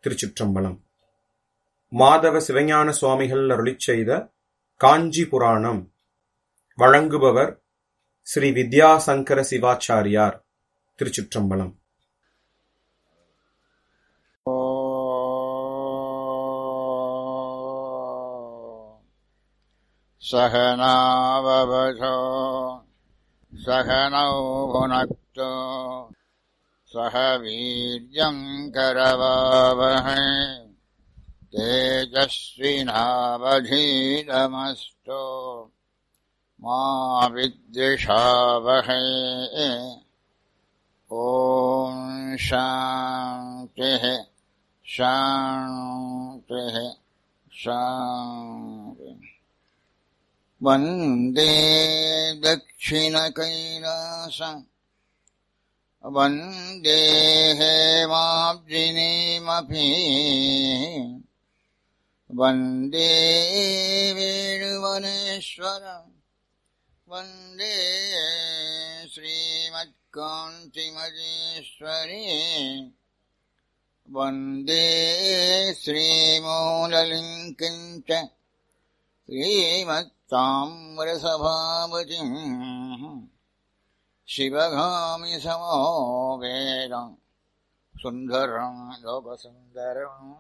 திருச்சிற்றம்பலம் மாதவ சிவஞான சுவாமிகள் அருளிச் செய்த காஞ்சி புராணம் வழங்குபவர் ஸ்ரீ வித்யாசங்கர சிவாச்சாரியார் திருச்சிற்றம்பலம் सहनाववशो सहनौ भुनक्तु सह वीर्यम् करवावहै तेजस्विनावधीतमस्तु मा विद्विषावहै ॐ शान्तिः शान्तिः शान्तिः वन्दे दक्षिणकैलास वन्दे हेमाब्जिनीमपि वन्दे वेणुवनेश्वर वन्दे श्रीमत्कान्तिमजेश्वरी वन्दे श्रीमूललिङ्किञ्च श्रीमत्ताम्रसभापतिम् शिवगामि समो वेद सुन्दरम् लोकसुन्दरम्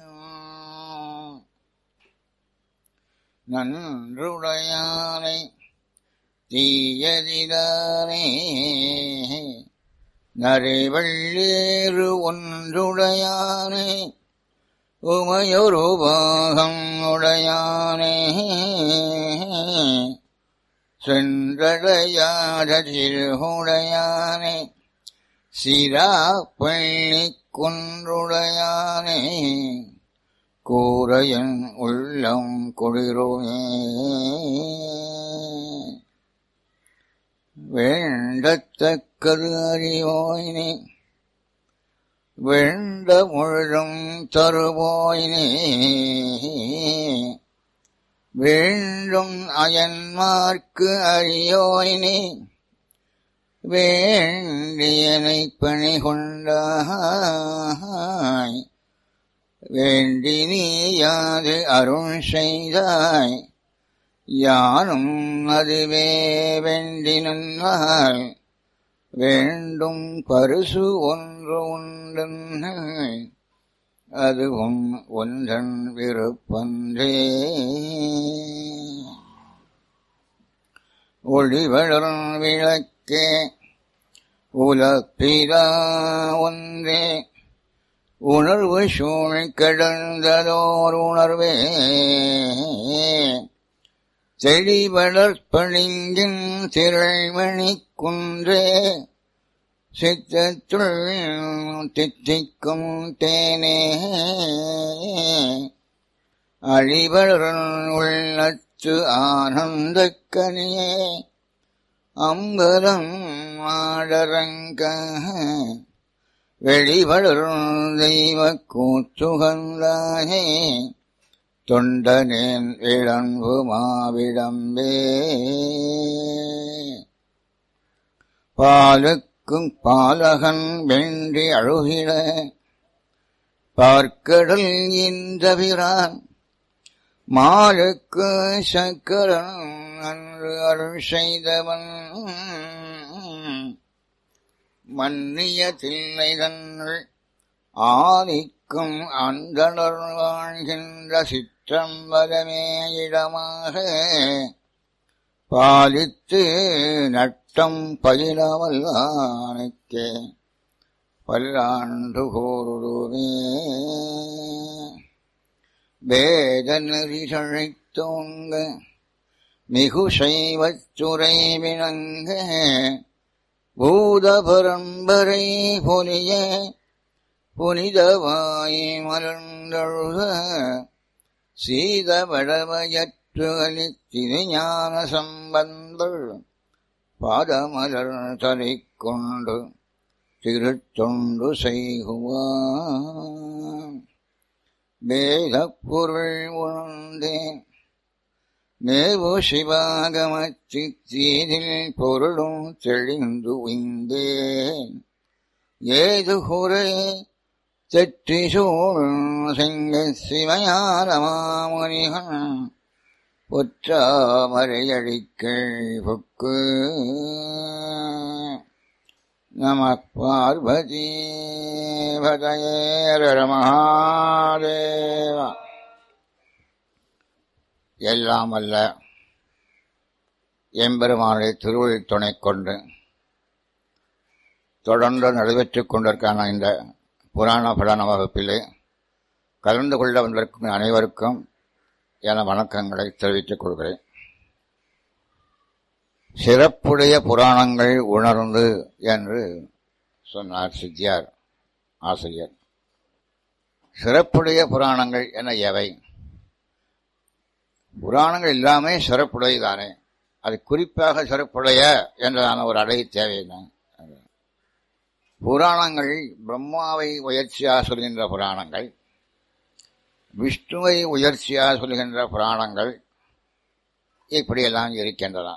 நன்றுடையானை தீயதிதானே நரைவள்ளேறு ஒன்றுடையானே உமையொரு பாகம் உடையானே சென்றடையாத திருவுடையானே சிரா பள்ளி குன்றுடையானே கூரையன் உள்ளம் குளிருமே வேண்டத்தக்கது அறிவோயினே வெண்ட முழுதும் தருவோயினே வேண்டும் அயன்மார்க்கு அறியோயினே வேண்டியனை பணி கொண்டாய் வேண்டி நீ யாது அருள் செய்தாய் யானும் அதுவே வேண்டி நின்றால் வேண்டும் பரிசு ஒன்று உண்டென்று அதுவும் ஒன்றன் விருப்பன்றே ஒளிவளர் விளக்கே உலப்பிரா ஒன்றே உணர்வு சூழ் கடந்ததோர் உணர்வே செழிவளர்ப்பணிங்கின் திரள்மணி குன்றே சித்தத்துள் தித்திக்கும் தேனே அழிவளர் உள்ளத்து ஆனந்தக்கனியே அம்பலம் ஆடரங்க வெளிவளரும் தெய்வ கூத்துகந்தானே தொண்டனேன் விளம்பு மாவிடம்பே பாலுக்கும் பாலகன் வென்றி அழுகிட பார்க்கடல் இன்றபிரான் மாலுக்கு சக்கரன் அன்று அருள் செய்தவன் மன்னிய தில்லை தன்னுள் ஆதிக்கும் அந்தனர் வாழ்கின்ற சிற்றம்பலமே இடமாக பாலித்து நட்டம் பயிலவல்லானுக்கே பல்லாண்டு கூறுமே வேத நெறி சழைத்தோங்க மிகு சைவத்துறை விளங்க பூத பரம்பரை பொலிய புனிதவாய் மலர்ந்தழுக சீத வடமையற்று அளித்திருஞான சம்பந்தள் பாதமலர் தரிக்கொண்டு திருத்தொண்டு செய்குவான் வேதப் பொருள் உணர்ந்தேன் மேவு சிவாகமச்சித்தீதில் பொருளும் தெளிந்து உய்ந்தேன் ஏது குறை தெற்றி சூழ் செங்க சிவயாரமாமுனிகள் பொற்றாமரையடிக்கள் பொக்கு நம பார்வதி பதயேர மகாதேவா எல்லாம் அல்ல எம்பெருமானுடைய திருவள்ளி துணை கொண்டு தொடர்ந்து நடைபெற்றுக் கொண்டிருக்கான இந்த புராண பலன வகுப்பிலே கலந்து கொள்ள வந்திருக்கும் அனைவருக்கும் என வணக்கங்களை தெரிவித்துக் கொள்கிறேன் சிறப்புடைய புராணங்கள் உணர்ந்து என்று சொன்னார் சித்தியார் ஆசிரியர் சிறப்புடைய புராணங்கள் என எவை புராணங்கள் எல்லாமே சிறப்புடையதானே அது குறிப்பாக சிறப்புடைய என்றதான ஒரு அடை தேவைதான் புராணங்கள் பிரம்மாவை உயர்ச்சியாக சொல்கின்ற புராணங்கள் விஷ்ணுவை உயர்ச்சியாக சொல்கின்ற புராணங்கள் இப்படியெல்லாம் இருக்கின்றன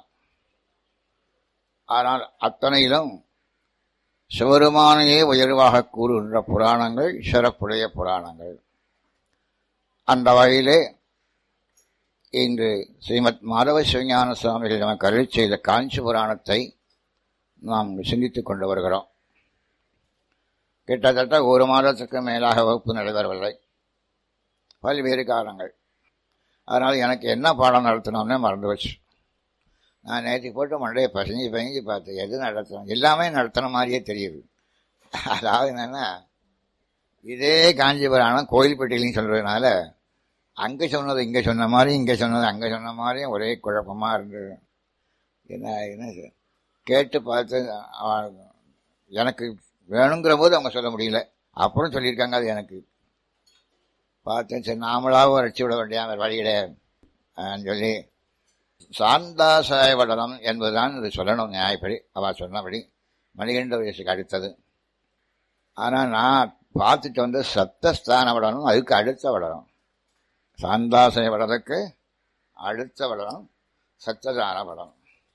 ஆனால் அத்தனையிலும் சிவருமானையே உயர்வாக கூறுகின்ற புராணங்கள் சிறப்புடைய புராணங்கள் அந்த வகையிலே இன்று ஸ்ரீமத் மாதவ சிவஞான சுவாமிகள் நமக்கு அருள் செய்த காஞ்சி புராணத்தை நாம் சிந்தித்துக் கொண்டு வருகிறோம் கிட்டத்தட்ட ஒரு மாதத்துக்கு மேலாக வகுப்பு நடைபெறவில்லை பல்வேறு காரணங்கள் அதனால் எனக்கு என்ன பாடம் நடத்தினோம்னே மறந்து வச்சு நான் நேற்று போட்டு மண்டையை பசஞ்சு பசஞ்சு பார்த்தேன் எது நடத்தணும் எல்லாமே நடத்தின மாதிரியே தெரியுது அதாவது என்னென்னா இதே காஞ்சிபுராணம் கோயில்பட்டியிலையும் சொல்கிறதுனால அங்கே சொன்னது இங்கே சொன்ன மாதிரி இங்கே சொன்னது அங்கே சொன்ன மாதிரியும் ஒரே குழப்பமாக இருந்தது என்ன என்ன கேட்டு பார்த்து எனக்கு வேணுங்கிற போது அவங்க சொல்ல முடியல அப்புறம் சொல்லியிருக்காங்க அது எனக்கு பார்த்தேன் சரி நாமளாகவும் அரைச்சி விட வேண்டிய வேறு வழி கிடையாது சொல்லி சாந்தாசாய வடனம் என்பதுதான் இது சொல்லணும் நியாயப்படி அவள் சொன்னபடி மணிகண்ட வயசுக்கு அடுத்தது ஆனால் நான் பார்த்துட்டு வந்து சத்தஸ்தான வடனம் அதுக்கு அடுத்த வடனம் சாந்தாசய வடத்துக்கு அடுத்த வடனம் சத்ததான வடனம்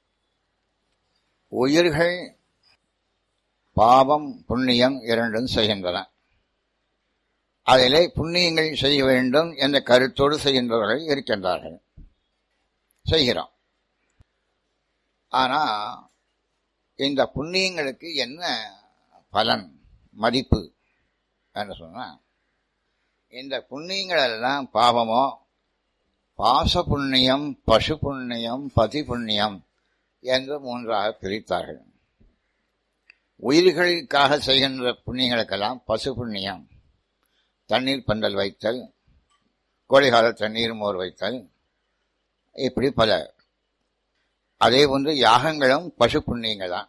உயிர்கள் பாவம் புண்ணியம் இரண்டும் செய்கின்றன அதிலே புண்ணியங்கள் செய்ய வேண்டும் என்ற கருத்தோடு செய்கின்றவர்கள் இருக்கின்றார்கள் செய்கிறோம் ஆனா இந்த புண்ணியங்களுக்கு என்ன பலன் மதிப்பு என்று சொன்னா இந்த புண்ணியங்கள் எல்லாம் பாவமோ பாச புண்ணியம் பசு புண்ணியம் பதி புண்ணியம் என்று மூன்றாக பிரித்தார்கள் உயிர்களுக்காக செய்கின்ற புண்ணியங்களுக்கெல்லாம் பசு புண்ணியம் தண்ணீர் பந்தல் வைத்தல் கோடைகால தண்ணீர் மோர் வைத்தல் இப்படி பல அதே போன்று யாகங்களும் பசு புண்ணியங்கள் தான்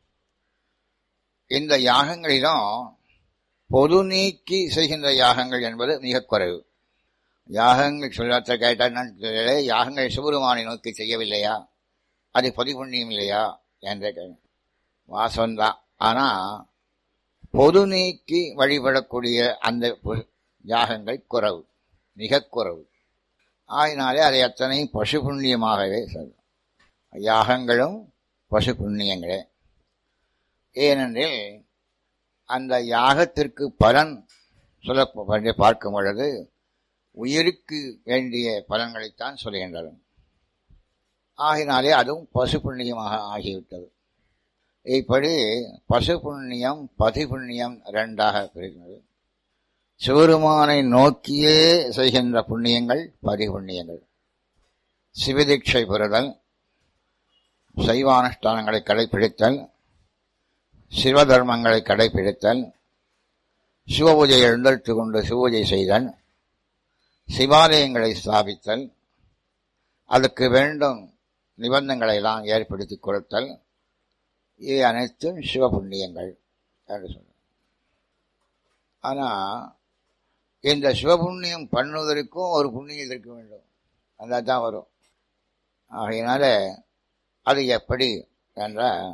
இந்த யாகங்களிலும் பொது நீக்கி செய்கின்ற யாகங்கள் என்பது மிக குறைவு யாகங்கள் சொல்லத்தை கேட்டால் யாகங்கள் சிவருமானை நோக்கி செய்யவில்லையா அது பொது புண்ணியம் இல்லையா என்ற வாசம்தான் ஆனா பொது நீக்கி வழிபடக்கூடிய அந்த யாகங்கள் குறைவு மிக குறைவு ஆகினாலே அதை அத்தனை பசு புண்ணியமாகவே சொல்லும் யாகங்களும் பசு புண்ணியங்களே ஏனென்றில் அந்த யாகத்திற்கு பலன் சொல்ல பார்க்கும் பொழுது உயிருக்கு வேண்டிய பலன்களைத்தான் சொல்கின்றது ஆகினாலே அதுவும் பசு புண்ணியமாக ஆகிவிட்டது இப்படி பசு புண்ணியம் பதி புண்ணியம் இரண்டாக பிரிக்கிறது சிவருமானை நோக்கியே செய்கின்ற புண்ணியங்கள் பதி புண்ணியங்கள் சிவதீட்சை பெறுதல் சைவானுஷ்டானங்களை கடைபிடித்தல் சிவ தர்மங்களை கடைபிடித்தல் சிவபூஜை எழுந்தெடுத்து கொண்டு சிவபூஜை செய்தல் சிவாலயங்களை ஸ்தாபித்தல் அதுக்கு வேண்டும் நிபந்தங்களை எல்லாம் ஏற்படுத்தி கொடுத்தல் இவை அனைத்தும் சிவபுண்ணியங்கள் என்று சொல்ல ஆனால் இந்த சிவபுண்ணியம் பண்ணுவதற்கும் ஒரு புண்ணியம் இருக்க வேண்டும் அந்த தான் வரும் ஆகையினால அது எப்படி என்றால்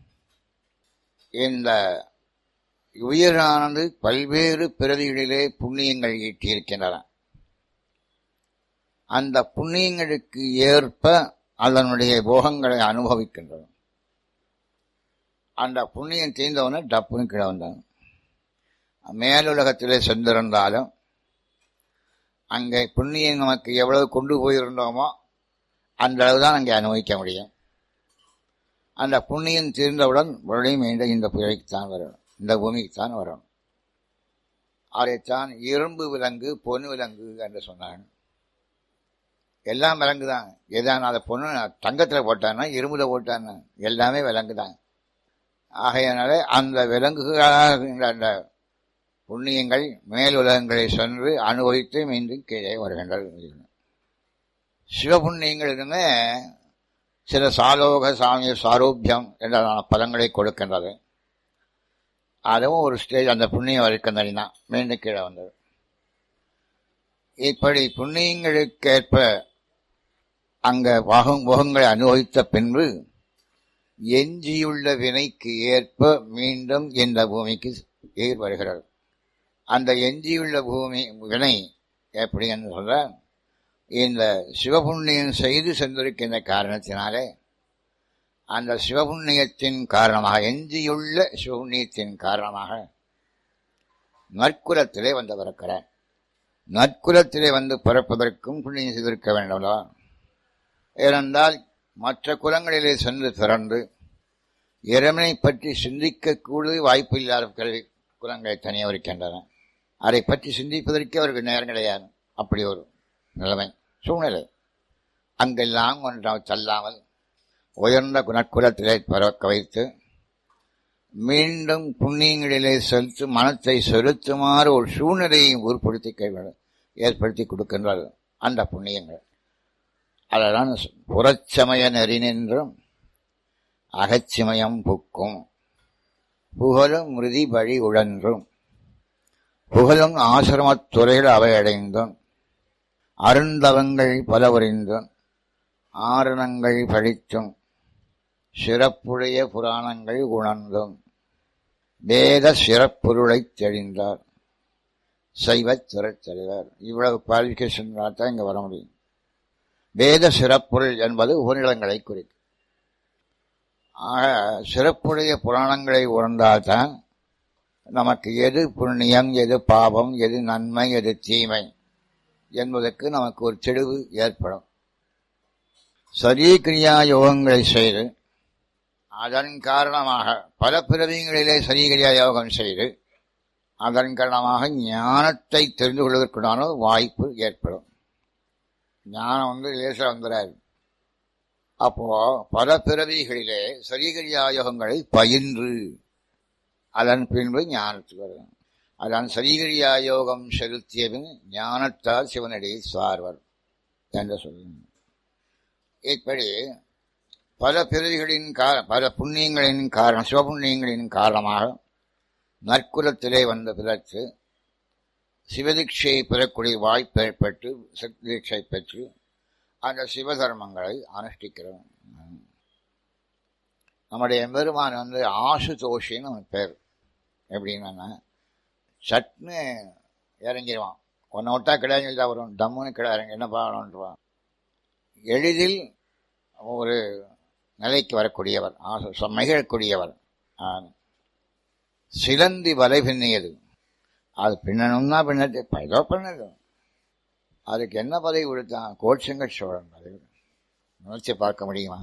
இந்த உயிரானது பல்வேறு பிறவிகளிலே புண்ணியங்கள் ஈட்டியிருக்கின்றன அந்த புண்ணியங்களுக்கு ஏற்ப அதனுடைய போகங்களை அனுபவிக்கின்றன அந்த புண்ணியம் தீர்ந்தவன டப்புன்னு கீழே வந்தாங்க மேலுலகத்திலே சென்றிருந்தாலும் அங்கே புண்ணியம் நமக்கு எவ்வளவு கொண்டு போயிருந்தோமோ அந்த அளவுதான் அங்கே அனுபவிக்க முடியும் அந்த புண்ணியம் தீர்ந்தவுடன் மறுபடியும் மீண்டும் இந்த புயலைக்குத்தான் வரணும் இந்த பூமிக்குத்தான் வரணும் அதைத்தான் இரும்பு விலங்கு பொன் விலங்கு என்று சொன்னாங்க எல்லாம் விலங்கு தான் எதான் அதை பொண்ணு தங்கத்தில் போட்டான்னா இரும்புல போட்டான்னா எல்லாமே விலங்கு தான் ஆகையினால அந்த விலங்குகளாக அந்த புண்ணியங்கள் மேலுலகங்களை சென்று அனுபவித்து மீண்டும் கீழே வருகின்றது சிவபுண்ணியங்கள் இருந்து சில சாலோக சாமிய சாரூபியம் என்ற பதங்களை கொடுக்கின்றது அதுவும் ஒரு ஸ்டேஜ் அந்த புண்ணியம் வரைக்கும் தான் மீண்டும் கீழே வந்தது இப்படி புண்ணியங்களுக்கேற்ப அங்க வாகும் முகங்களை அனுபவித்த பின்பு எஞ்சியுள்ள வினைக்கு ஏற்ப மீண்டும் இந்த பூமிக்கு ஏர் வருகிறது அந்த எஞ்சியுள்ள பூமி வினை எப்படி என்று சொல்ற இந்த சிவபுண்ணியம் செய்து சென்றிருக்கின்ற காரணத்தினாலே அந்த சிவபுண்ணியத்தின் காரணமாக எஞ்சியுள்ள சிவபுண்ணியத்தின் காரணமாக நற்குலத்திலே வந்து பிறக்கிறார் நற்குலத்திலே வந்து பிறப்பதற்கும் புண்ணியம் செய்திருக்க வேண்டும்ல ஏனென்றால் மற்ற குலங்களிலே சென்று பிறந்து இறைவனை பற்றி சிந்திக்கக்கூட வாய்ப்பு இல்லாத கல்வி குலங்களை தனியாக இருக்கின்றன அதை பற்றி சிந்திப்பதற்கே அவருக்கு நேரம் கிடையாது அப்படி ஒரு நிலைமை சூழ்நிலை அங்கெல்லாம் ஒன்றாக தள்ளாமல் உயர்ந்த குணக்குலத்திலே பிறக்க வைத்து மீண்டும் புண்ணியங்களிலே செலுத்து மனத்தை செலுத்துமாறு ஒரு சூழ்நிலையை உருப்படுத்தி ஏற்படுத்தி கொடுக்கின்றது அந்த புண்ணியங்கள் அதெல்லாம் புறச்சமய நெறி நின்றும் அகச்சிமயம் புக்கும் புகழும் மிருதி வழி உழன்றும் புகழும் ஆசிரமத் துறைகள் அவை அடைந்தும் அருந்தவங்கள் பலவறிந்தும் ஆரணங்கள் படித்தும் சிறப்புடைய புராணங்கள் உணர்ந்தும் வேத சிறப்பொருளைத் தெளிந்தார் சைவத் துறைத்தலைவர் இவ்வளவு குவாலிஃபிகேஷன் தான் இங்க வர முடியும் வேத சிறப்பொருள் என்பது உபநிலங்களை குறிக்கும் ஆக சிறப்புடைய புராணங்களை உணர்ந்தால்தான் நமக்கு எது புண்ணியம் எது பாவம் எது நன்மை எது தீமை என்பதற்கு நமக்கு ஒரு தெளிவு ஏற்படும் சரீகிரியா யோகங்களை செய்து அதன் காரணமாக பல பிறவிகளிலே சரீகிரியா யோகம் செய்து அதன் காரணமாக ஞானத்தை தெரிந்து கொள்வதற்குண்டான வாய்ப்பு ஏற்படும் ஞானம் வந்து லேசாக வந்துடாது அப்போ பல பிறவிகளிலே சரீகரியா யோகங்களை பயின்று அதன் பின்பு ஞானத்துக்கு வரும் அதன் சரீகரியா யோகம் செலுத்தியபின் ஞானத்தால் சிவனடியை சார்வர் என்று சொல்லுங்க இப்படி பல பிறவிகளின் கார பல புண்ணியங்களின் காரணம் சிவபுண்ணியங்களின் காரணமாக நற்குலத்திலே வந்த பிறகு சிவதீட்சையை பெறக்கூடிய வாய்ப்பு ஏற்பட்டு சக்திதீட்சை பெற்று அந்த சிவதர்மங்களை அனுஷ்டிக்கிறோம் நம்முடைய பெருமான் வந்து ஆசு தோஷின்னு அவன் பேர் எப்படின்னா சட்னு இறங்கிடுவான் ஒன்றை விட்டா கிடையாது தான் வரும் டம்முன்னு கிடையாது என்ன பாடணுன்றான் எளிதில் ஒரு நிலைக்கு வரக்கூடியவர் ஆசு மகிழக்கூடியவர் சிலந்தி வலை பின்னியது அது பின்னணும்னா பின்னது ஏதோ பண்ணது அதுக்கு என்ன பதவி கொடுத்தான் கோட்சங்க சோழன் பதவி நினைச்சு பார்க்க முடியுமா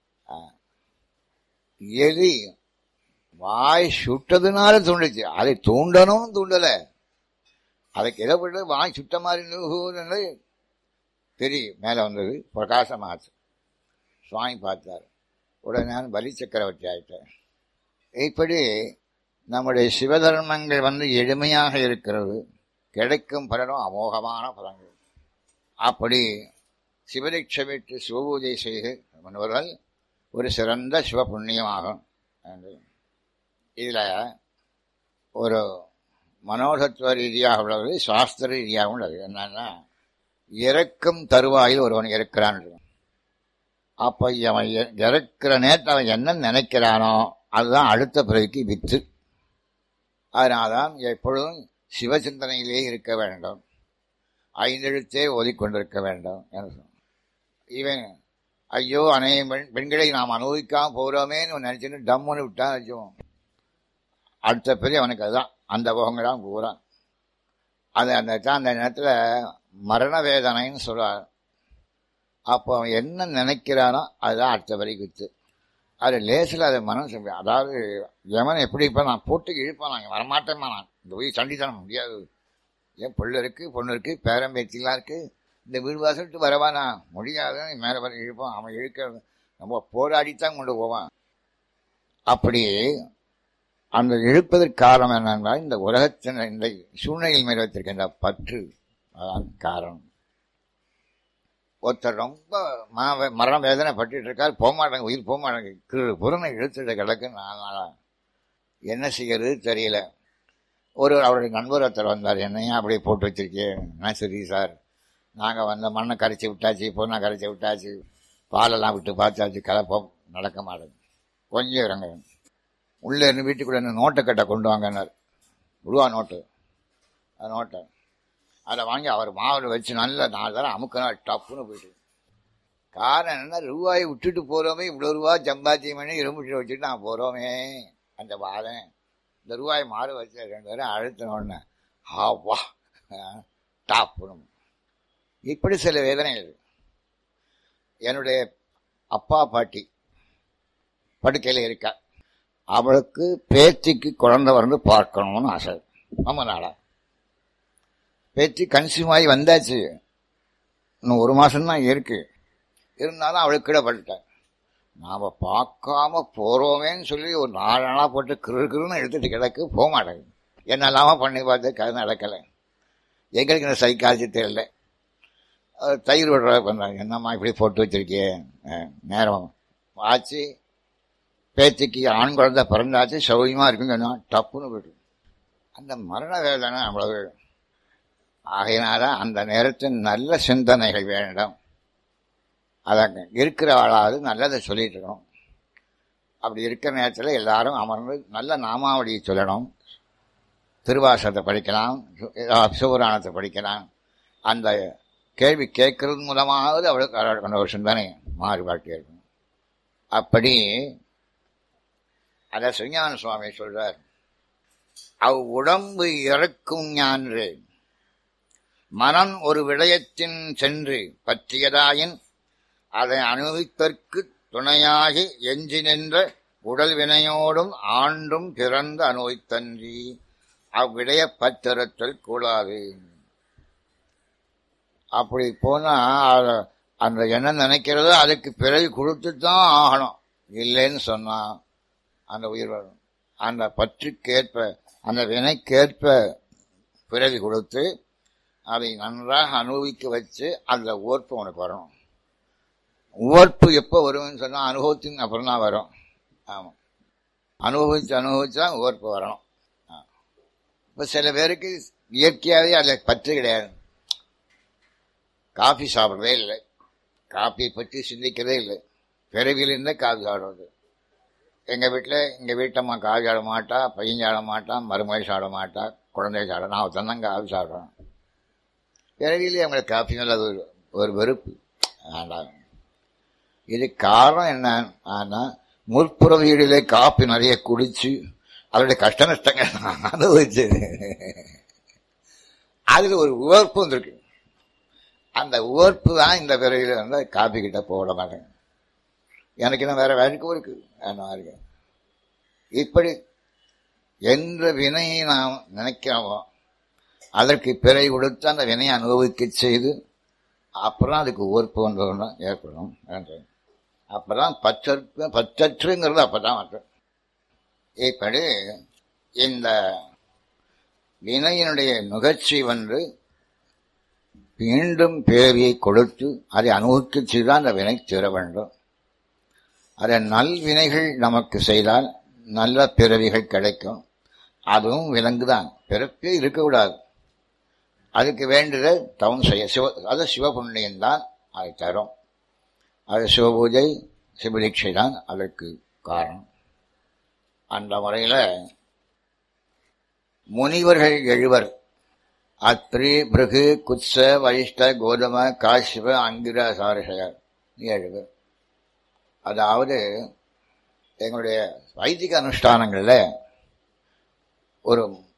எலி வாய் சுட்டதுனால தூண்டுச்சு அதை தூண்டணும் தூண்டல அதுக்கு எதை பண்ணது வாய் சுட்ட மாதிரி தெரியும் மேலே வந்தது பிரகாசமாச்சு சுவாமி பார்த்தார் உடனே நான் பலி சக்கரவர்த்தி ஆயிட்டேன் இப்படி நம்முடைய சிவதர்மங்கள் வந்து எளிமையாக இருக்கிறது கிடைக்கும் பலனும் அமோகமான பலன்கள் அப்படி சிவதீட்சை விட்டு சிவபூஜை செய்து முன்னவர்கள் ஒரு சிறந்த சிவ புண்ணியமாகும் இதில் ஒரு மனோதத்துவ ரீதியாக உள்ளது சாஸ்திர ரீதியாக உள்ளது என்னன்னா இறக்கும் தருவாயில் ஒருவன் இருக்கிறான் அப்போ அவன் இறக்கிற நேரத்தில் அவன் என்ன நினைக்கிறானோ அதுதான் அடுத்த பிறவிக்கு வித்து அதனால்தான் எப்பொழுதும் சிவசிந்தனையிலே இருக்க வேண்டும் ஐந்தெழுத்தே ஓதிக்கொண்டிருக்க வேண்டும் என்று இவன் ஐயோ அநேக பெண் பெண்களை நாம் அனுபவிக்காம போகிறோமேன்னு நினைச்சுன்னு டம்முன்னு விட்டான் வச்சோம் அடுத்த பெரிய அவனுக்கு அதுதான் அந்த போகங்களாம் பூரா அது அந்த அந்த நேரத்தில் மரண வேதனைன்னு சொல்றார் அப்போ அவன் என்ன நினைக்கிறானோ அதுதான் அடுத்த வரி குத்து அது லேசில் அதை மனசு அதாவது எவன் எப்படி இப்போ நான் போட்டு இழுப்பான் நான் வரமாட்டேம்மா நான் இந்த போய் சண்டித்தனம் முடியாது என் பிள்ளை இருக்கு பொண்ணு இருக்கு பேரம் பேத்திலாம் இருக்கு இந்த வீடு வாசல்ட்டு வரவா நான் முடியாது மேலே வர இழுப்பான் அவன் இழுக்க நம்ம போராடித்தான் கொண்டு போவான் அப்படி அந்த இழுப்பதற்கு காரணம் என்னென்றால் இந்த உலகத்தின் இந்த சூழ்நிலையில் மேல் வைத்திருக்கின்ற பற்று அதான் காரணம் ஒருத்தர் ரொம்ப மன மரண வேதனை பட்டுட்டு இருக்கார் போக மாட்டாங்க உயிர் போக மாட்டாங்க கிரு புறனை இழுத்துட்டு கிடக்கு நாலு நாளா என்ன செய்யறது தெரியல ஒரு அவருடைய நண்பர் ஒருத்தர் வந்தார் என்னையும் அப்படியே போட்டு வச்சிருக்கேன் என்ன சரி சார் நாங்கள் வந்த மண்ணை கரைச்சி விட்டாச்சு பொண்ணை கரைச்சி விட்டாச்சு பாலெல்லாம் விட்டு பார்த்தாச்சு கலப்போம் நடக்க மாட்டேங்குது கொஞ்சம் இறங்க உள்ளே இருந்து வீட்டுக்குள்ள இருந்து நோட்டை கட்டை கொண்டு வாங்கினார் ரூபா நோட்டு அந்த நோட்டை அதை வாங்கி அவர் மாவில் வச்சு நல்ல நாலு தரம் அமுக்கினா டப்புன்னு போயிட்டு காரணம் என்ன ரூபாயை விட்டுட்டு போகிறோமே இவ்வளோ ரூபா சம்பாத்தியம் பண்ணி இரும்புட்டு வச்சுட்டு நான் போகிறோமே அந்த பாதம் இந்த ரூபாய் மாறு வச்சு ரெண்டு பேரும் அழுத்தின உடனே ஆ வா டாப்புன்னு இப்படி சில வேதனைகள் என்னுடைய அப்பா பாட்டி படுக்கையில் இருக்கா அவளுக்கு பேத்திக்கு குழந்தை வந்து பார்க்கணும்னு ஆசை ரொம்ப நாளா பேத்தி கன்சியூம் ஆகி வந்தாச்சு இன்னும் ஒரு மாசம்தான் இருக்கு இருந்தாலும் அவளுக்கு கிடப்பட்டுட்டேன் நாம் பார்க்காம போகிறோமேன்னு சொல்லி ஒரு நாலு நாளாக போட்டு கிரு கிருன்னு எடுத்துட்டு கிடக்கு போக மாட்டேங்குது என்னெல்லாம பண்ணி பார்த்து கதை நடக்கலை எங்களுக்கு இந்த சைக்காலஜி தெரியல தயிர் விடுற பண்ணுறாங்க என்னம்மா இப்படி போட்டு வச்சிருக்கியே நேரம் ஆச்சு பேத்திக்கு ஆண் குழந்தை பிறந்தாச்சு சௌரியமாக இருக்குன்னு சொன்னால் டப்புன்னு போயிட்டு அந்த மரண வேதனை அவ்வளவு ஆகையினால அந்த நேரத்தில் நல்ல சிந்தனைகள் வேண்டும் அதை இருக்கிறவளாவது நல்லதை சொல்லிட்டு இருக்கணும் அப்படி இருக்கிற நேரத்தில் எல்லாரும் அமர்ந்து நல்ல நாமாவளியை சொல்லணும் திருவாசத்தை படிக்கலாம் சிவபுராணத்தை படிக்கலாம் அந்த கேள்வி கேட்கறது மூலமாவது அவளுக்கு அவளுக்கு ஒரு சிந்தனை மாறுபாட்டு இருக்கும் அப்படி அத சுஞான சுவாமி சொல்றார் அவ் உடம்பு இறக்கும் ஞான்று மனம் ஒரு விடயத்தின் சென்று பற்றியதாயின் அதை அனுபவித்தற்கு துணையாகி எஞ்சி நின்ற உடல் வினையோடும் ஆண்டும் பிறந்து அனுபவித்தன்றி அவ்விடைய பத்திரத்தல் கூடாது அப்படி போனா அந்த என்ன நினைக்கிறதோ அதுக்கு பிறகு கொடுத்து தான் ஆகணும் இல்லைன்னு சொன்னா அந்த உயிர் வரும் அந்த பற்றுக்கேற்ப அந்த வினைக்கேற்ப பிறவி கொடுத்து அதை நன்றாக அனுபவிக்க வச்சு அந்த ஓர்ப்பு உனக்கு வரணும் ஓர்ப்பு எப்போ வரும்னு சொன்னால் அனுபவத்தின் அப்புறம் தான் வரும் ஆமாம் அனுபவிச்சு அனுபவிச்சா ஓர்ப்பு வரணும் இப்போ சில பேருக்கு இயற்கையாகவே அதில் பற்று கிடையாது காஃபி சாப்பிட்றதே இல்லை காஃபியை பற்றி சிந்திக்கிறதே இல்லை பிறவிலிருந்தே காஃபி சாப்பிட்றது எங்கள் வீட்டில் எங்கள் வீட்டம்மா காஃபி சாட மாட்டா பையன் சாட மாட்டான் மருமகை சாட மாட்டா குழந்தை சாட நான் ஒருத்தன் காஃபி சாப்பிட்றேன் பிறவிலே அவங்களுக்கு காஃபி மேலே அது ஒரு ஒரு வெறுப்பு வேண்டாம் இது காரணம் என்ன ஆனால் முற்புற வீடிலே காப்பி நிறைய குடிச்சு அதோடைய கஷ்ட நஷ்டங்கள் அனுபவிச்சு அதில் ஒரு உவர்ப்பு வந்திருக்கு அந்த உவர்ப்பு தான் இந்த பிறவியில் வந்து காப்பி கிட்ட போட மாட்டேங்க எனக்கு இன்னும் வேற வேலைக்கும் இருக்கு என்ன இருக்கு இப்படி எந்த வினையை நாம் நினைக்கிறோமோ அதற்கு பிறை கொடுத்து அந்த வினையை அனுபவிக்க செய்து அப்புறம் அதுக்கு உவர்ப்பு ஒன்று ஏற்படும் அப்பதான் பச்சற்று பச்சற்றுங்கிறது அப்பதான் மட்டும் இப்படி இந்த வினையினுடைய நுகர்ச்சி வந்து மீண்டும் பேரியை கொடுத்து அதை அனுபவிக்க செய்தால் அந்த வினை தீர வேண்டும் அதை நல்வினைகள் நமக்கு செய்தால் நல்ல பிறவிகள் கிடைக்கும் அதுவும் விலங்குதான் பிறப்பே இருக்கக்கூடாது அதுக்கு வேண்டியதை தவம் செய்ய சிவ அது சிவபுண்ணியம் தான் அதை தரும் அது சிவபூஜை சிவதீட்சை தான் அதற்கு காரணம் அந்த முறையில் முனிவர்கள் எழுவர் அத்ரி பிருகு குத்ச வைஷ்ட கோதம காசிப அங்கிர சாரஷயர் எழுவர் அதாவது எங்களுடைய வைதிக அனுஷ்டானங்களில் ஒரு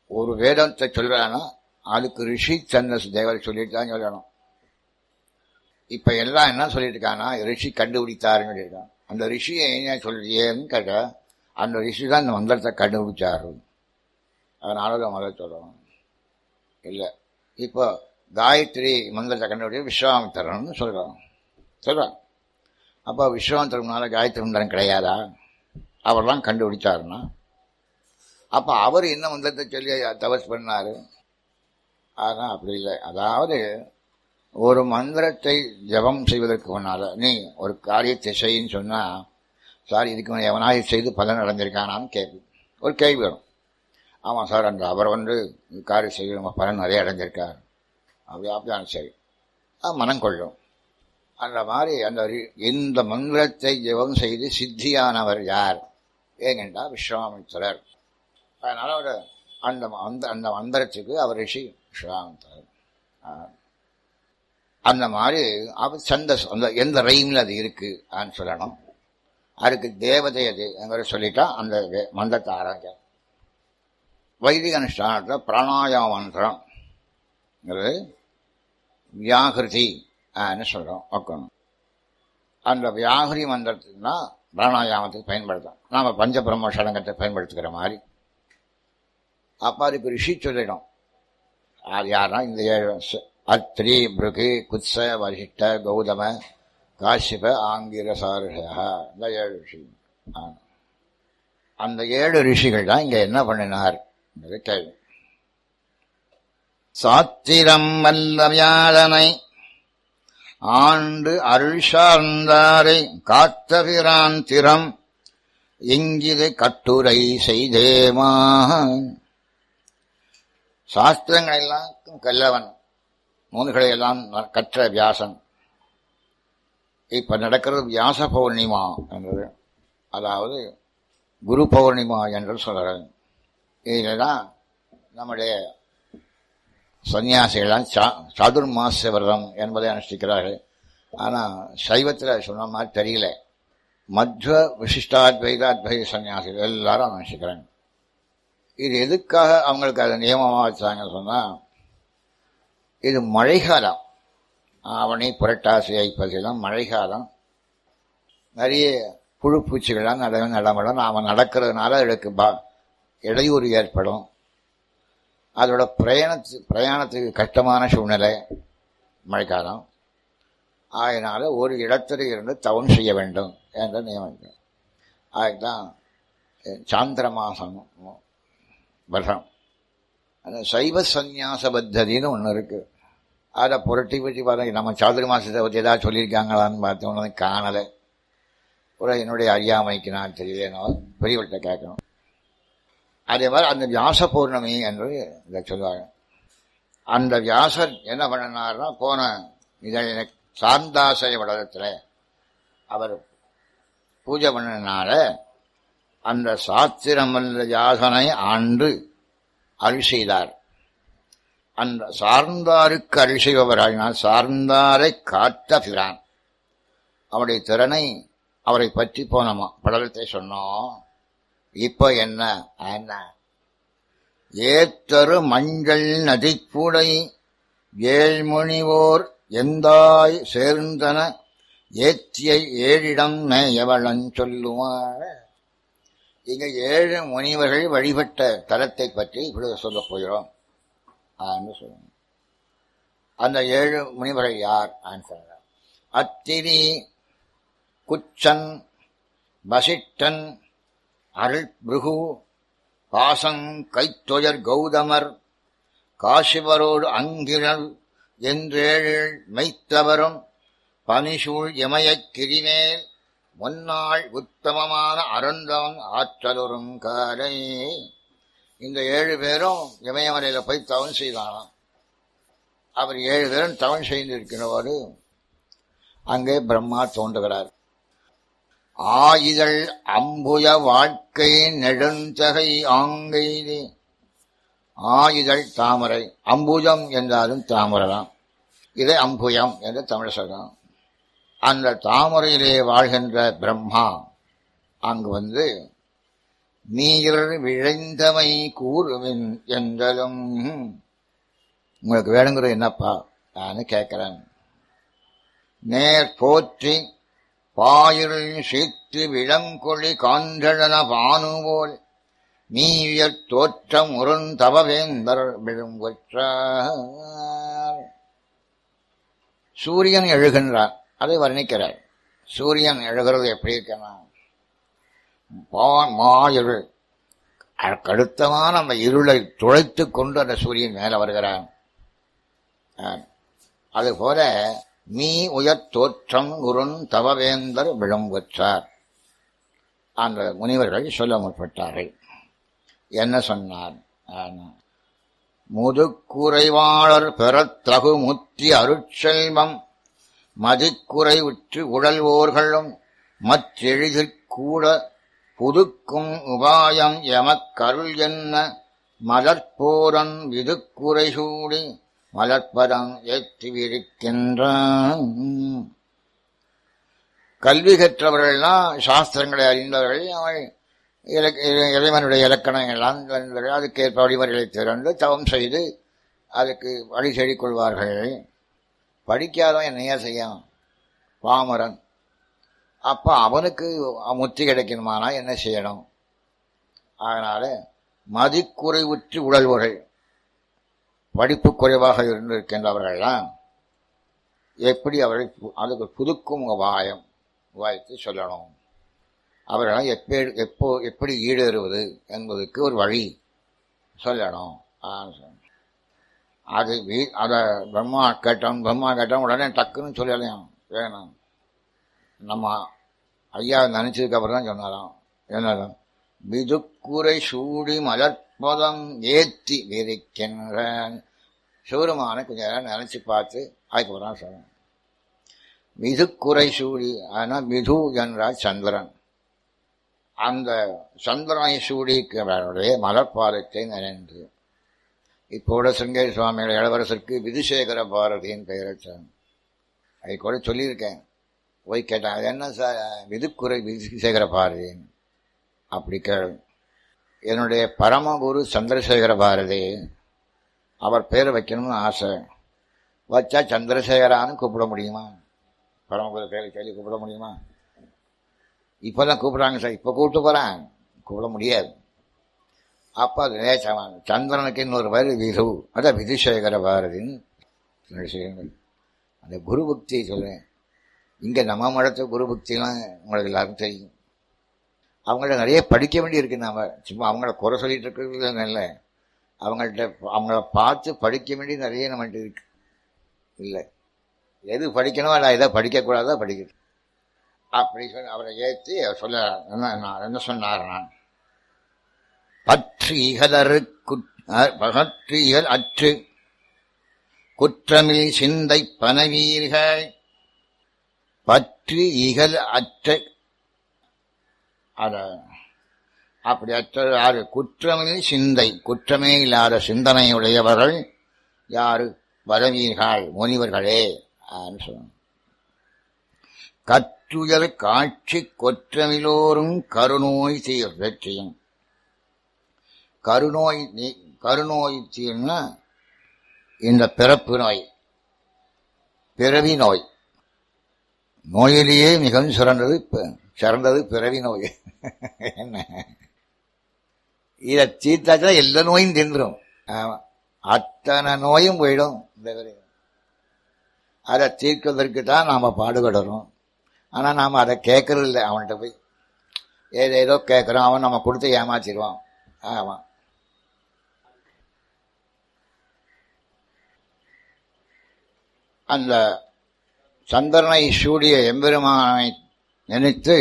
ஒரு வேதத்தை சொல்றானா அதுக்கு ரிஷி சந்தஸ் தேவர் சொல்லிட்டு தான் சொல்லணும் இப்ப எல்லாம் என்ன சொல்லிட்டு இருக்கானா ரிஷி கண்டுபிடித்தாருன்னு சொல்லியிருக்கான் அந்த ரிஷியை ஏன் சொல்றியேன்னு கேட்டா அந்த ரிஷி தான் இந்த மந்திரத்தை கண்டுபிடிச்சாரு அதனால தான் முதல்ல சொல்லணும் இல்லை இப்போ காயத்ரி மந்திரத்தை கண்டுபிடிச்சு விஸ்வாமித்திரன் சொல்றான் சொல்றான் அப்போ விஸ்வாமித்திரனால காயத்ரி மந்திரம் கிடையாதா அவர் தான் கண்டுபிடிச்சாருன்னா அப்போ அவர் என்ன மந்திரத்தை சொல்லி தபஸ் பண்ணாரு ஆனால் அப்படி இல்லை அதாவது ஒரு மந்திரத்தை ஜபம் செய்வதற்கு முன்னால நீ ஒரு காரியத்தை செய்யின்னு சொன்னா சார் இதுக்கு முன்ன எவனாவது செய்து பலன் அடைஞ்சிருக்கானான்னு கேள்வி ஒரு கேள்வி வரும் ஆமாம் சார் அந்த அவர் வந்து காரியம் செய்து நம்ம பலன் நிறைய அடைஞ்சிருக்கார் அப்படி அப்படியான சரி அது மனம் கொள்ளும் அந்த மாதிரி அந்த ரி- இந்த மந்திரத்தை ஜெபம் செய்து சித்தியானவர் யார் ஏனென்றா விஸ்வாமித்திரர் அதனால அவர் அந்த அந்த அந்த மந்திரத்துக்கு அவர் ரிஷி விஸ்வாமித்திரர் ஆ. அந்த மாதிரி அவர் சந்தஸ் அந்த எந்த ரைமில் அது இருக்கு அப்படின்னு சொல்லணும் அதுக்கு தேவதை அது எங்கிற சொல்லிட்டா அந்த வே- மந்திரத்தை ஆரம்பிக்க வைதிக அனுஷ்டானத்தில் பிராணாயாம மந்திரம்ங்கிறது வியாகிருதி ஆன்னு சொல்கிறோம் வைக்கணும் அந்த வியாகிரி மந்திரத்துக்கு தான் பிராணாயாமத்துக்கு பயன்படுத்தும் நாம் பஞ்சபிரம்ம சடங்கத்தை பயன்படுத்துகிற மாதிரி அப்போ அதுக்கு ரிஷி சொல்லிடும் அது யாருன்னா இந்த ஏழு ச- அத்ரி பிருகு குத்ச வசிஷ்ட கௌதம காசிப ஆங்கிர சாருஷா இந்த ஏழு ரிஷி ஆ. அந்த ஏழு ரிஷிகள் தான் இங்க என்ன பண்ணினார் என்பது கேள்வி சாத்திரம் வல்ல வியாழனை ஆண்டு அருள் சார்ந்தாரை காத்தபிரான் திறம் இங்கிது கட்டுரை செய்தேமா சாஸ்திரங்கள் எல்லாம் கல்லவன் நூல்களை எல்லாம் கற்ற வியாசன் இப்ப நடக்கிறது வியாச பௌர்ணிமா என்றது அதாவது குரு பௌர்ணிமா என்று சொல்கிறேன் இதுதான் நம்முடைய சன்னியாசிகள்லாம் சா- சாதுர்மாச விரதம் என்பதை அனுஷ்டிக்கிறார்கள் ஆனால் சைவத்தில் சொன்ன மாதிரி தெரியல மத்வ விசிஷ்டாத்வைத அத்வைத சன்னியாசிகள் எல்லாரும் அனுஷ்டிக்கிறாங்க இது எதுக்காக அவங்களுக்கு அதை நியமமாக வச்சாங்கன்னு சொன்னால் இது மழைக்காலம் ஆவணி புரட்டாசி ஐப்பசிலாம் மழைக்காலம் நிறைய புழு பூச்சிகள்லாம் நட நடமாடும் நாம் நடக்கிறதுனால அதுக்கு பா இடையூறு ஏற்படும் அதோட பிரயாணத்து பிரயாணத்துக்கு கஷ்டமான சூழ்நிலை மழைக்காலம் அதனால ஒரு இடத்துல இருந்து தவம் செய்ய வேண்டும் என்ற நியமம் அதுதான் சாந்திர மாசம் வருஷம் அந்த சைவ சந்நியாச பத்ததின்னு ஒன்று இருக்கு அதை புரட்டி பற்றி பார்த்தா நம்ம சாதுர மாசத்தை பற்றி ஏதாவது சொல்லியிருக்காங்களான்னு பார்த்தோன்னு காணலை கூட என்னுடைய அறியாமைக்கு நான் தெரியலேனோ பெரியவர்கிட்ட கேட்கணும் அதே மாதிரி அந்த வியாச பௌர்ணமி என்று இதை சொல்லுவாங்க அந்த வியாசர் என்ன பண்ணினார்னா போன இதை சாந்தாசய வடகத்தில் அவர் பூஜை பண்ணினால அந்த சாத்திரம் வல்ல வியாசனை ஆண்டு அருள் செய்தார் அந்த சார்ந்தாருக்கு அருள் செய்பவராகினால் சார்ந்தாரை காத்த பிரான் அவருடைய திறனை அவரை பற்றி போனோமா படலத்தை சொன்னோம் இப்போ என்ன என்ன ஏத்தரு மஞ்சள் நதிப்புடை ஏழ்முனிவோர் எந்தாய் சேர்ந்தன ஏத்திய ஏழிடம் எவளன் சொல்லுவார் இங்க ஏழு முனிவர்கள் வழிபட்ட தலத்தை பற்றி இப்படி சொல்ல போகிறோம் ஆன்னு சொல்லுங்க அந்த ஏழு முனிவர்கள் யார் ஆன்சர் அத்திரி குச்சன் வசிஷ்டன் அருள் பிருகு பாசங் கைத்தொயர் கௌதமர் காசிவரோடு அங்கிரல் என்றேழு மெய்த்தவரும் பனிசூழ் இமயக் கிரிமேல் முன்னாள் உத்தமமான அருந்தவன் ஆற்றலுறும் காலை இந்த ஏழு பேரும் இமயமலையில போய் தவன் செய்தானாம் அவர் ஏழு பேரும் தவன் செய்திருக்கிறவாறு அங்கே பிரம்மா தோன்றுகிறார் ஆயுதல் அம்புய வாழ்க்கை நெடுந்தகை ஆங்கைது ஆயுதல் தாமரை அம்புஜம் என்றாலும் தாமரைதான் இதை அம்புயம் என்று தமிழ் சொல்றான் அந்த தாமரையிலே வாழ்கின்ற பிரம்மா அங்கு வந்து நீர் விழைந்தமை கூறுவின் என்றலும் உங்களுக்கு வேணுங்கிறது என்னப்பா நான் கேட்கிறேன் நேர் போற்றி பாயிருள் சீத்து விளங்கொழி காந்தழன பானு போல் நீயற் தோற்றம் உருந்தவவேந்தர் விழுங்குற்றார் சூரியன் எழுகின்றார் அதை வர்ணிக்கிறார் சூரியன் எழுகிறது எப்படி இருக்கணும் பான் மாயிருள் கடுத்தமான அந்த இருளை துளைத்துக் கொண்டு அந்த சூரியன் மேல வருகிறான் அதுபோல நீ உயர் தோற்றம் குருன் தவவேந்தர் விளம்புற்றார் அந்த முனிவர்கள் சொல்ல முற்பட்டார்கள் என்ன சொன்னார் முதுக்குறைவாளர் பெறத்தகு முத்தி அருட்செல்வம் மதிக்குறை உற்று உழல்வோர்களும் மற்றெழுதிற்கூட புதுக்கும் உபாயம் எமக்கருள் என்ன மலர்போரன் விதுக்குறை சூடி மலர்பதம் ஏற்றிவிருக்கின்றான் கல்வி கற்றவர்கள்லாம் சாஸ்திரங்களை அறிந்தவர்கள் அவள் இறைவனுடைய இலக்கணங்கள்லாம் தெரிந்தவர்கள் அதுக்கேற்ப வழிமுறைகளை திறந்து தவம் செய்து அதுக்கு வழி செடிக் கொள்வார்கள் படிக்காதவன் என்னையா செய்யும் பாமரன் அப்ப அவனுக்கு முத்தி கிடைக்கணுமானா என்ன செய்யணும் அதனால மதிக்குறைவுற்று உழல்வர்கள் படிப்பு குறைவாக இருந்திருக்கின்றவர்கள்லாம் எப்படி அவர்கள் அதுக்கு புதுக்கும் உபாயம் உபாயத்தை சொல்லணும் அவர்களாம் எப்படி எப்போ எப்படி ஈடேறுவது என்பதற்கு ஒரு வழி சொல்லணும் அது வீ அதை பிரம்மா கேட்டோம் பிரம்மா கேட்டோம் உடனே டக்குன்னு சொல்லலையாம் வேணும் நம்ம ஐயா நினைச்சதுக்கு அப்புறம் தான் சொன்னாராம் என்னதான் விதுக்குறை சூடி மலர்பதம் ஏத்தி விரிக்கின்ற சிவருமான கொஞ்ச நேரம் நினைச்சு பார்த்து அதுக்கப்புறம் தான் சொல்லணும் மிதுக்குறை சூடி ஆனால் மிது என்றால் சந்திரன் அந்த சந்திரனை சூடிக்கிறவருடைய மலர்பாதத்தை நினைந்து இப்போட சிருங்கேரி சுவாமிகள் இளவரசருக்கு விதுசேகர பாரதியின் பெயரை அதை கூட சொல்லியிருக்கேன் போய் கேட்டேன் அது என்ன சார் விதுக்குறை விதுசேகர பாரதின்னு அப்படி கேள் என்னுடைய பரமகுரு சந்திரசேகர பாரதி அவர் பேர் வைக்கணும்னு ஆசை வச்சா சந்திரசேகரான்னு கூப்பிட முடியுமா பரமகுரு பேரை சொல்லி கூப்பிட முடியுமா இப்போதான் கூப்பிடுறாங்க சார் இப்போ கூப்பிட்டு போகிறேன் கூப்பிட முடியாது அப்போ அது லேசமான சந்திரனுக்கு இன்னொரு பேர் விது அதான் விதுசேகர பாரதின்னு விஷயங்கள் அந்த குரு பக்தியை சொல்றேன் இங்கே நம்ம மடத்த குரு பக்திலாம் உங்களுக்கு எல்லாருக்கும் தெரியும் அவங்கள்ட்ட நிறைய படிக்க வேண்டியிருக்கு நாம சும்மா அவங்கள குறை சொல்லிட்டு இருக்கிறது இல்லை அவங்கள்ட்ட அவங்கள பார்த்து படிக்க வேண்டிய நிறைய நம்மள்ட்ட இருக்கு இல்லை எது படிக்கணும் இல்லை எதை படிக்கக்கூடாதோ படிக்கணும் அப்படி சொல்லி அவரை ஏற்றி அவர் சொல்ல என்ன என்ன சொன்னார் நான் பற்று இகலறு பகற்று இகல் அற்று குற்றமில் சிந்தை பனவீர்கள் பற்று இகல் அற்ற அத அப்படி அற்ற யாரு குற்றமில் சிந்தை குற்றமே இல்லாத சிந்தனையுடையவர்கள் யாரு வரவீர்கள் முனிவர்களே சொல்லணும் கற்றுயர் காட்சி கொற்றமிலோரும் கருநோய் தீர்ச்சியும் கருநோய் கருநோய் தீர்னா இந்த பிறப்பு நோய் பிறவி நோய் நோயிலேயே மிகவும் சிறந்தது சிறந்தது பிறவி நோய் என்ன இதை தீர்த்தாச்சா எல்லா நோயும் தின்றும் அத்தனை நோயும் போயிடும் அதை தீர்க்கிறதற்கு தான் நாம் பாடுபடுறோம் ஆனால் நாம் அதை கேட்கறது இல்லை அவன்கிட்ட போய் ஏதேதோ கேட்குறோம் அவன் நம்ம கொடுத்து ஏமாச்சிடுவான் ஆமாம் அந்த சந்திரனை சூடிய எம்பெருமானை நினைத்து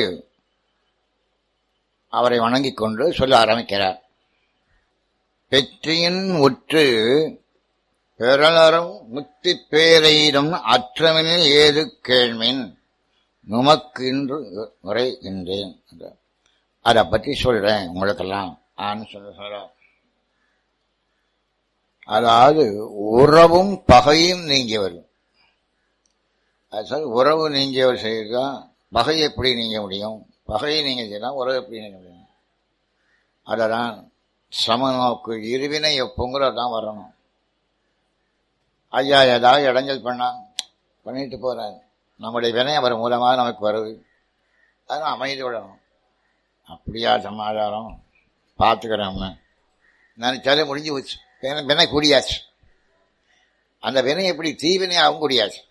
அவரை வணங்கிக் கொண்டு சொல்ல ஆரம்பிக்கிறார் பெற்றியின் உற்று பெறலரும் முத்தி பேரையிடம் அற்றமில் ஏது கேள்மின் நுமக்கு இன்று உரைகின்றேன் அதை பற்றி சொல்றேன் உங்களுக்கெல்லாம் ஆன்னு சொல்ல சொல்ற அதாவது உறவும் பகையும் நீங்கியவர் அது உறவு நீங்கியவர் செய்யறதா பகை எப்படி நீங்க முடியும் பகையை நீங்க செய்யலாம் உறவு எப்படி நீங்க முடியும் அததான் சமநோக்கு இருவினை ஒப்புங்கிறது தான் வரணும் ஐயா ஏதாவது இடைஞ்சல் பண்ணா பண்ணிட்டு போறாரு நம்முடைய வினை அவர் மூலமாக நமக்கு வருது அதனால் அமைதி விடணும் அப்படியா சமாதானம் பார்த்துக்கிறோம்னு நினைச்சாலே முடிஞ்சு போச்சு வினை- வினை கூடியாச்சு அந்த வினை எப்படி தீவினையாகவும் கூடியாச்சு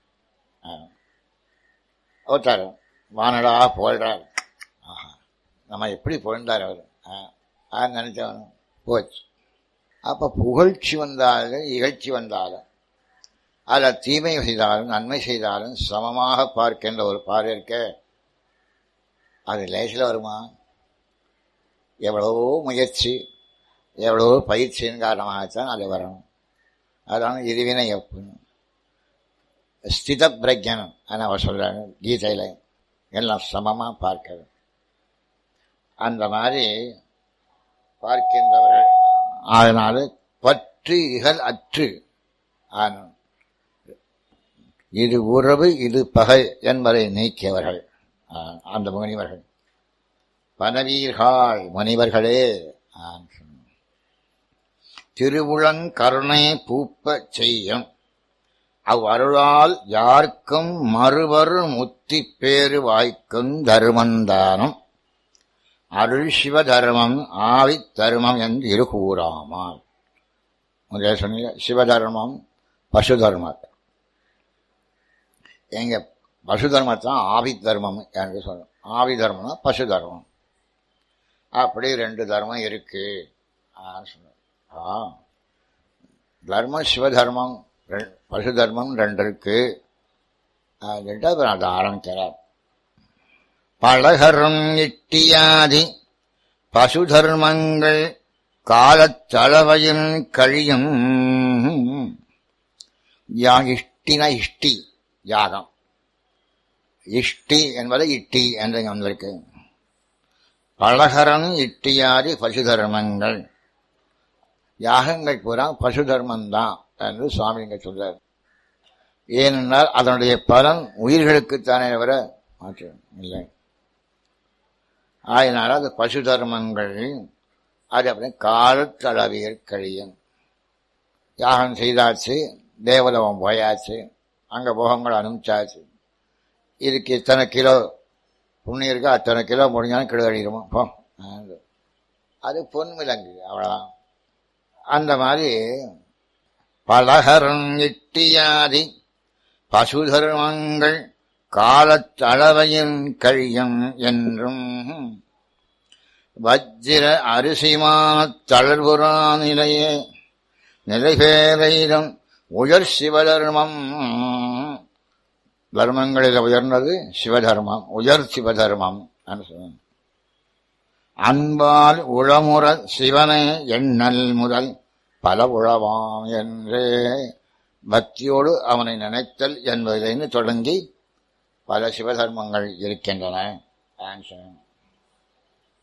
ஓட்டாரு வானடா போல்றார் ஆஹா நம்ம எப்படி புகழ்ந்தார் அவர் ஆ நினைச்சவன் போச்சு அப்போ புகழ்ச்சி வந்தாலும் இகழ்ச்சி வந்தாலும் அதில் தீமை செய்தாலும் நன்மை செய்தாலும் சமமாக பார்க்கின்ற ஒரு பார்வை இருக்க அது லேசில் வருமா எவ்வளவோ முயற்சி எவ்வளவோ பயிற்சியின் காரணமாகத்தான் அது வரணும் அதான் இருவினை எப்பன்னு ஸ்தித பிரஜன் அவர் சொல்றாங்க கீதையில எல்லாம் சமமா பார்க்கிறது அந்த மாதிரி பார்க்கின்றவர்கள் அதனால பற்று இகல் அற்று ஆன- இது உறவு இது பகை என்பதை நீக்கியவர்கள் ஆ, அந்த முனிவர்கள் பனவீர்கள் முனிவர்களே ஆ, திருவுளங்கருணை பூப்பச் செய்யும் அவ்வருளால் யார்க்கும் மறுவரு முத்தி பேறு வாய்க்கும் தருமந்தானம் அருள் சிவ தர்மம் ஆவி தர்மம் என்று இரு கூறாமால் முதல்ல சொன்னீங்க சிவதர்மம் பசு தர்மம் எங்க பசு தர்மத்தான் ஆவி தர்மம் என்று சொல்றோம் ஆவி தர்மம்னா பசு தர்மம் அப்படி ரெண்டு தர்மம் இருக்கு ஆன்னு சொன்னார். ஆ தர்மம் சிவதர்மம் ரெ- பசு தர்மம் ரெண்டு இருக்கு அதுட்டு அப்புறம் அதை ஆரம்பிக்கிறார் பழகரும் இட்டியாதி பசு தர்மங்கள் காலத்தளவையில் கழியும் யா இஷ்டின இஷ்டி யாகம் இஷ்டி என்பது இட்டி என்று இங்க வந்திருக்கு பழகரம் இட்டியாதி பசு தர்மங்கள் யாகங்கள் பூரா பசு தர்மம்தான் என்று சுவாமி இங்க சொல்றார் ஏனென்றால் அதனுடைய பலன் உயிர்களுக்குத்தானே தவிர மாற்று இல்லை ஆயினால அது பசு தர்மங்கள் அது அப்படி காலத்தளவியல் கழியும் யாகம் செய்தாச்சு தேவலவம் போயாச்சு அங்க போகங்கள் அனுப்பிச்சாச்சு இதுக்கு இத்தனை கிலோ புண்ணியம் இருக்கு அத்தனை கிலோ முடிஞ்சாலும் கிலோ அடிக்கிறோமா போ அது. அது பொன் விலங்கு அவ்வளவுதான் அந்த மாதிரி பலகரம் இட்டியாதி பசு தர்மங்கள் காலத்தளவையின் கழியும் என்றும் வஜ்ர அரிசிமான தளர்வுறா நிலையே நிலைபேரையிடம் உயர் சிவதர்மம் தர்மங்களில் உயர்ந்தது சிவதர்மம் உயர் சிவதர்மம் என்று சொல்லுவாங்க. அன்பால் உளமுற சிவனை எண்ணல் முதல் பல உழவாம் என்றே பக்தியோடு அவனை நினைத்தல் என்பதிலிருந்து தொடங்கி பல சிவதர்மங்கள் இருக்கின்றன ஆன்சர்.